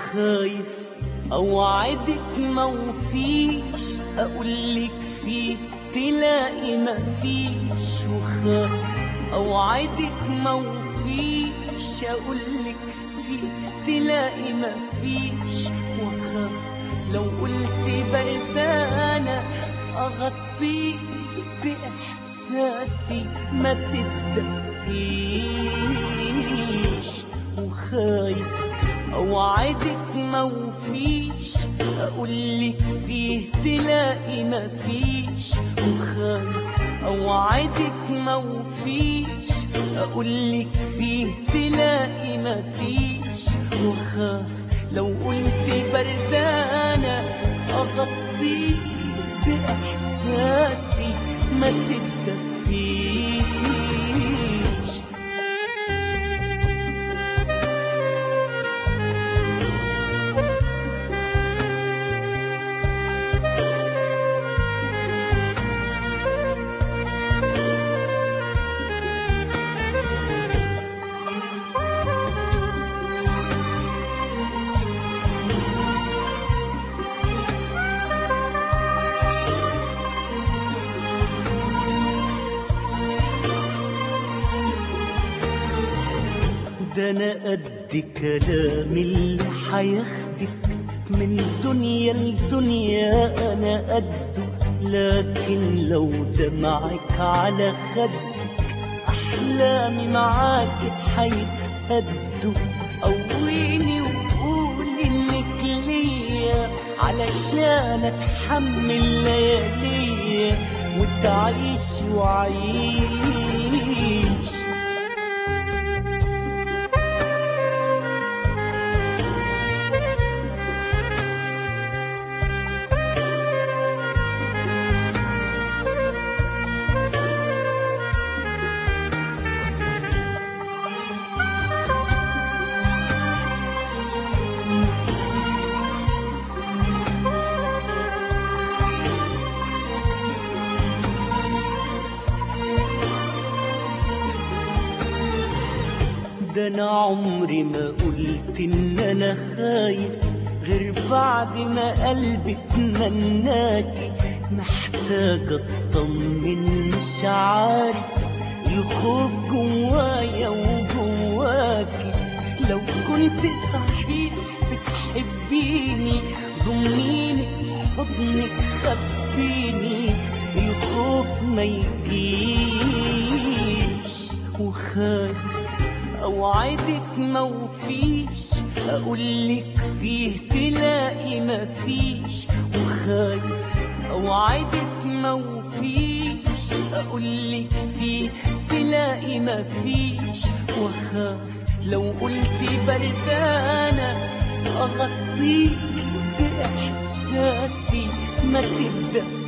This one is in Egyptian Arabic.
وخايف اوعدك موفيش اقولك فيه تلاقي مفيش وخايف اوعدك موفيش اقولك فيه تلاقي مفيش وخايف لو قلت بردانة اغطيك باحساسي ما تتدفيش وخايف اوعدك موفيش اقولك فيه تلاقي مفيش وخايف اوعدك موفيش اقولك فيه تلاقي مفيش وخاف لو قلت بردانة اغطيك باحساسي ما تتدفيش ده انا قد كلام اللي حياخدك من دنيا لدنيا انا قده لكن لو دمعك على خدك احلامي معاك حيتهدوا قويني وقول انك ليا علشان اتحمل لياليا وتعيش وعيش ده انا عمري ما قلت ان انا خايف غير بعد ما قلبي اتمناكي محتاجة اطمن مش عارف الخوف جوايا وجواكي لو كنت صحيح بتحبيني ضميني في حضنك خبيني الخوف ما يجيش وخايف اوعدك موفيش اقولك فيه تلاقي مفيش وخايف اوعدك موفيش اقولك فيه تلاقي مفيش وخاف لو قلت بردانة اغطيك باحساسي ما تدفيش